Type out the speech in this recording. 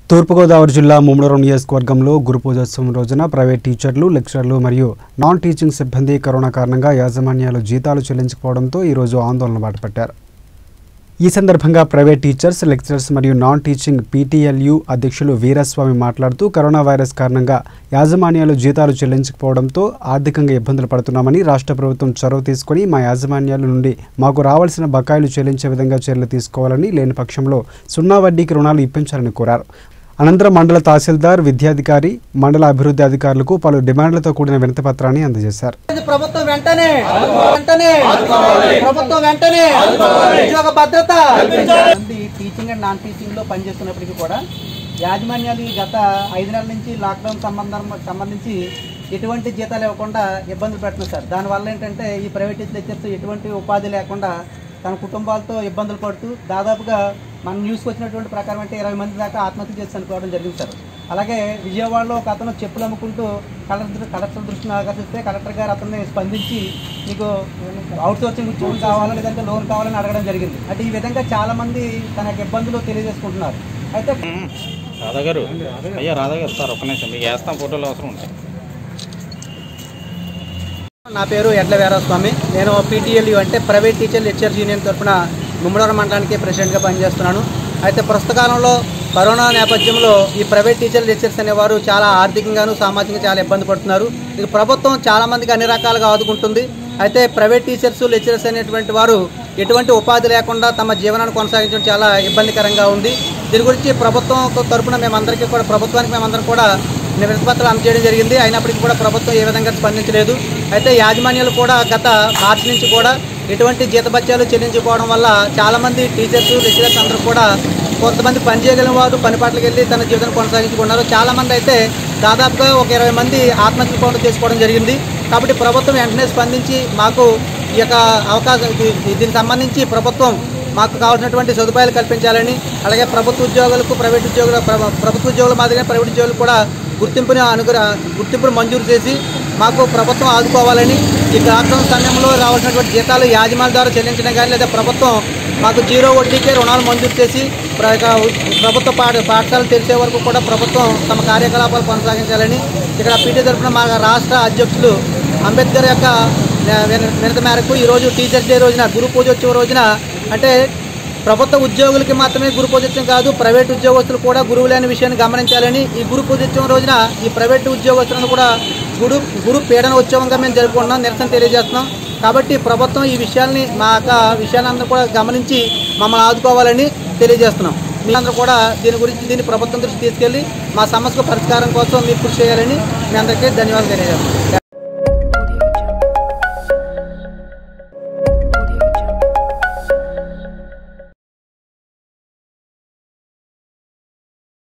తూర్పుగోదావరి జిల్లా ముమ్మడవరం నియోజకవర్గంలో గురు పూజోత్సవం రోజున ప్రైవేట్ టీచర్లు లెక్చరర్లు మరియు నాన్ టీచింగ్ సిబ్బంది కరోనా కారణంగా యాజమాన్యాలు జీతాలు చెల్లించకపోవడంతో ఈరోజు ఆందోళన బాటపట్టారు ఈ సందర్భంగా ప్రైవేట్ టీచర్స్ లెక్చరర్స్ మరియు నాన్ టీచింగ్ పీటీఎల్యు అధ్యక్షులు వీరస్వామి మాట్లాడుతూ కరోనా వైరస్ కారణంగా యాజమాన్యాలు జీతాలు చెల్లించకపోవడంతో ఆర్థికంగా ఇబ్బందులు పడుతున్నామని రాష్ట్ర ప్రభుత్వం చొరవ తీసుకొని మా యాజమాన్యాల నుండి మాకు రావాల్సిన బకాయిలు చెల్లించే విధంగా చర్యలు తీసుకోవాలని లేని పక్షంలో సున్నా వడ్డీకి రుణాలు ఇప్పించాలని కోరారు అనంతరం మండల తహసీల్దార్ విద్యాధికారి మండల అభివృద్ధి అధికారులకు పలు డిమాండ్లతో కూడిన వినతిపత్రాన్ని అందజేశారు ఇది ప్రభుత్వం వెంటనే వెంటనే ప్రభుత్వం వెంటనే ఉద్యోగ భద్రత మంది టీచింగ్ అండ్ నాన్ టీచింగ్ లో పనిచేస్తున్నప్పటికీ కూడా యాజమాన్యాలు ఈ గత ఐదు నెలల నుంచి లాక్డౌన్ సంబంధం సంబంధించి ఎటువంటి జీతాలు ఇవ్వకుండా ఇబ్బందులు పెడుతున్నారు సార్ దానివల్ల ఏంటంటే ఈ ప్రైవేట్ లెక్చర్స్ ఎటువంటి ఉపాధి లేకుండా తన కుటుంబాలతో ఇబ్బందులు పడుతూ దాదాపుగా మన న్యూస్కి వచ్చినటువంటి ప్రకారం అంటే ఇరవై మంది దాకా ఆత్మహత్య చేసి చనిపోవడం జరిగింది సార్ అలాగే విజయవాడలో ఒక అతను చెప్పులు అమ్ముకుంటూ కలెక్టర్ కలెక్టర్ దృష్టిని ఆకర్షిస్తే కలెక్టర్ గారు అతన్ని స్పందించి మీకు అవుట్ సోర్సింగ్ ఉద్యోగం కావాలా లేదంటే లోన్ కావాలని అడగడం జరిగింది అంటే ఈ విధంగా చాలా మంది తన యొక్క ఇబ్బందులు తెలియజేసుకుంటున్నారు అయితే రాధా గారు అయ్యా రాధా గారు సార్ ఒక్క నిమిషం మీకు వేస్తాం ఫోటోలు అవసరం ఉంటాయి నా పేరు ఎడ్ల వీరాస్వామి నేను పీటీఎల్యూ అంటే ప్రైవేట్ టీచర్ లెక్చర్స్ యూనియన్ తరఫున ముమ్మడవరం మండలానికి ప్రెసిడెంట్గా పనిచేస్తున్నాను అయితే ప్రస్తుత కాలంలో కరోనా నేపథ్యంలో ఈ ప్రైవేట్ టీచర్ లెక్చర్స్ అనేవారు చాలా ఆర్థికంగాను సామాజికంగా చాలా ఇబ్బంది పడుతున్నారు ఇక ప్రభుత్వం చాలా మందికి అన్ని రకాలుగా ఆదుకుంటుంది అయితే ప్రైవేట్ టీచర్స్ లెక్చరర్స్ అనేటువంటి వారు ఎటువంటి ఉపాధి లేకుండా తమ జీవనాన్ని కొనసాగించడం చాలా ఇబ్బందికరంగా ఉంది దీని గురించి ప్రభుత్వం తరఫున మేమందరికీ కూడా ప్రభుత్వానికి మేమందరం కూడా వినతిపత్రాలు అందజేయడం జరిగింది అయినప్పటికీ కూడా ప్రభుత్వం ఏ విధంగా స్పందించలేదు అయితే యాజమాన్యాలు కూడా గత మార్చి నుంచి కూడా ఎటువంటి జీతభత్యాలు చెల్లించుకోవడం వల్ల చాలామంది టీచర్స్ లెక్చరర్స్ అందరూ కూడా కొంతమంది పని చేయగలిగిన వారు పని పాటలకు వెళ్ళి తన జీవితాన్ని కొనసాగించుకున్నారు చాలామంది అయితే దాదాపుగా ఒక ఇరవై మంది ఆత్మహత్య కూడా చేసుకోవడం జరిగింది కాబట్టి ప్రభుత్వం వెంటనే స్పందించి మాకు ఈ యొక్క అవకాశం దీ- దీనికి సంబంధించి ప్రభుత్వం మాకు కావాల్సినటువంటి సదుపాయాలు కల్పించాలని అలాగే ప్రభుత్వ ఉద్యోగులకు ప్రైవేట్ ఉద్యోగులు ప్ర- ప్రభుత్వ ఉద్యోగుల మాదిరిగా ప్రైవేట్ ఉద్యోగులు కూడా గుర్తింపుని అనుగ్రహ గుర్తింపును మంజూరు చేసి మాకు ప్రభుత్వం ఆదుకోవాలని ఈ లాక్డౌన్ సమయంలో రావాల్సినటువంటి జీతాలు యాజమాన్య ద్వారా చెల్లించడం కానీ లేదా ప్రభుత్వం మాకు జీరో వడ్డీకే రుణాలు మంజూరు చేసి ప్ర- ఇక ప్రభుత్వ పాఠ పాఠశాలలు తెరిచే వరకు కూడా ప్రభుత్వం తమ కార్యకలాపాలు కొనసాగించాలని ఇక్కడ పీటీ తరఫున మా రాష్ట్ర అధ్యక్షులు అంబేద్కర్ యొక్క విన- వినతి మేరకు ఈరోజు టీచర్స్ డే రోజున గురు పూజోత్సవం రోజున అంటే ప్రభుత్వ ఉద్యోగులకి మాత్రమే గురు పూజోత్సవం కాదు ప్రైవేట్ ఉద్యోగస్తులు కూడా గురువు లేని విషయాన్ని గమనించాలని ఈ గురు పూజోత్సవం రోజున ఈ ప్రైవేట్ ఉద్యోగస్తులను కూడా గురు గురు పీడన ఉత్సవంగా మేము జరుపుకుంటున్నాం నిరసన తెలియజేస్తున్నాం కాబట్టి ప్రభుత్వం ఈ విషయాల్ని మా యొక్క విషయాలందరూ కూడా గమనించి మమ్మల్ని ఆదుకోవాలని తెలియజేస్తున్నాం మీరందరూ కూడా దీని గురించి దీన్ని ప్రభుత్వం దృష్టి తీసుకెళ్లి మా సమస్యకు పరిష్కారం కోసం మీరు కృషి చేయాలని మీ అందరికీ ధన్యవాదాలు తెలియజేస్తున్నాం